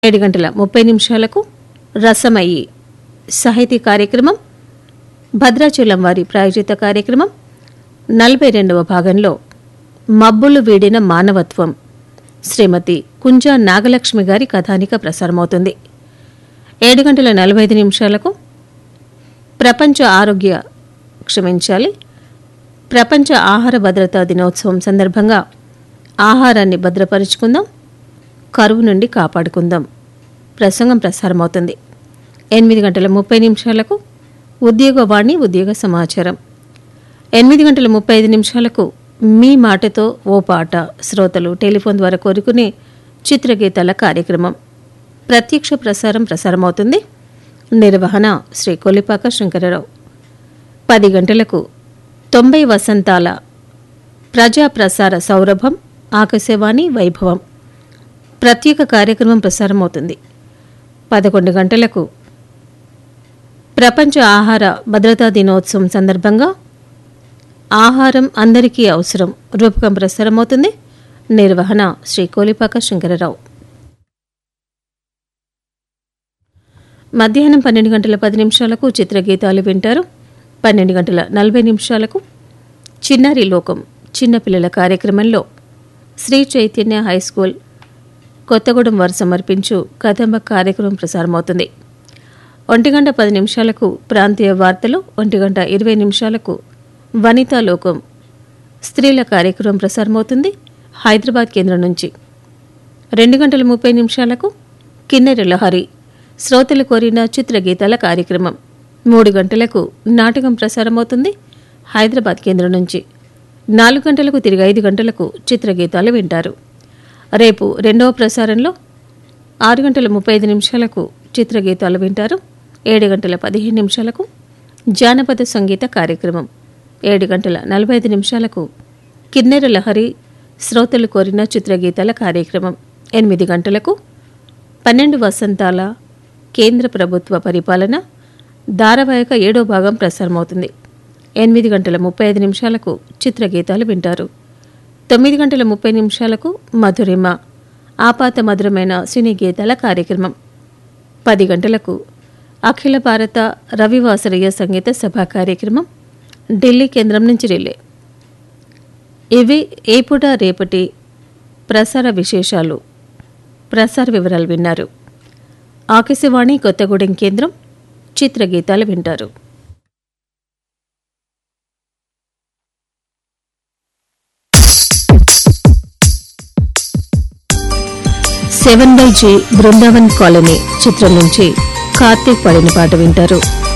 ఏడు గంటల ముప్పై నిమిషాలకు రసమయి సాహితీ కార్యక్రమం భద్రాచలం వారి ప్రాయోజిత కార్యక్రమం నలభై రెండవ భాగంలో మబ్బులు వీడిన మానవత్వం శ్రీమతి కుంజా నాగలక్ష్మి గారి కథానిక ప్రసారమవుతుంది ఏడు గంటల నలభై ఐదు నిమిషాలకు ప్రపంచ ఆరోగ్య క్షమించాలి ప్రపంచ ఆహార భద్రతా దినోత్సవం సందర్భంగా ఆహారాన్ని భద్రపరుచుకుందాం కరువు నుండి కాపాడుకుందాం ప్రసంగం ప్రసారమవుతుంది ఎనిమిది గంటల ముప్పై నిమిషాలకు ఉద్యోగవాణి ఉద్యోగ సమాచారం ఎనిమిది గంటల ముప్పై ఐదు నిమిషాలకు మీ మాటతో ఓ పాట శ్రోతలు టెలిఫోన్ ద్వారా కోరుకునే చిత్రగీతాల కార్యక్రమం ప్రత్యక్ష ప్రసారం ప్రసారమవుతుంది నిర్వహణ శ్రీ కొలిపాక శంకరరావు పది గంటలకు తొంభై వసంతాల ప్రజా ప్రసార సౌరభం ఆకాశవాణి వైభవం ప్రత్యేక కార్యక్రమం ప్రసారమవుతుంది పదకొండు గంటలకు ప్రపంచ ఆహార భద్రతా దినోత్సవం సందర్భంగా ఆహారం అందరికీ అవసరం రూపకం ప్రసారమవుతుంది నిర్వహణ శ్రీ కోలిపాక శంకరరావు మధ్యాహ్నం పన్నెండు గంటల పది నిమిషాలకు చిత్రగీతాలు వింటారు పన్నెండు గంటల నలభై నిమిషాలకు చిన్నారి లోకం చిన్నపిల్లల కార్యక్రమంలో శ్రీ చైతన్య హై స్కూల్ కొత్తగూడెం వారు సమర్పించు కదంబ కార్యక్రమం ప్రసారమవుతుంది ఒంటి గంట పది నిమిషాలకు ప్రాంతీయ వార్తలు ఒంటి గంట ఇరవై నిమిషాలకు వనితా లోకం స్త్రీల కార్యక్రమం ప్రసారమవుతుంది హైదరాబాద్ కేంద్రం నుంచి రెండు గంటల ముప్పై నిమిషాలకు కిన్నెర లహరి శ్రోతలు కోరిన చిత్రగీతాల కార్యక్రమం మూడు గంటలకు నాటకం ప్రసారమవుతుంది హైదరాబాద్ కేంద్రం నుంచి నాలుగు గంటలకు తిరిగి ఐదు గంటలకు చిత్రగీతాలు వింటారు రేపు రెండవ ప్రసారంలో ఆరు గంటల ముప్పై ఐదు నిమిషాలకు చిత్రగీతాలు వింటారు ఏడు గంటల పదిహేను నిమిషాలకు జానపద సంగీత కార్యక్రమం ఏడు గంటల నలభై ఐదు నిమిషాలకు కిన్నెర లహరి శ్రోతలు కోరిన చిత్రగీతాల కార్యక్రమం ఎనిమిది గంటలకు పన్నెండు వసంతాల కేంద్ర ప్రభుత్వ పరిపాలన ధారావాహిక ఏడో భాగం ప్రసారమవుతుంది ఎనిమిది గంటల ముప్పై ఐదు నిమిషాలకు చిత్రగీతాలు వింటారు తొమ్మిది గంటల ముప్పై నిమిషాలకు మధురిమ ఆపాత మధురమైన సినీ గీతాల కార్యక్రమం పది గంటలకు అఖిల భారత రవివాసరయ్య సంగీత సభా కార్యక్రమం ఢిల్లీ కేంద్రం నుంచి రిలే ఇవి ఏపుట రేపటి ప్రసార విశేషాలు ప్రసార వివరాలు విన్నారు ఆకాశవాణి కొత్తగూడెం కేంద్రం చిత్రగీతాలు వింటారు seven by G Brindavan colony చిత్రం నుంచి కార్తీక్ పాడిన పాట వింటారు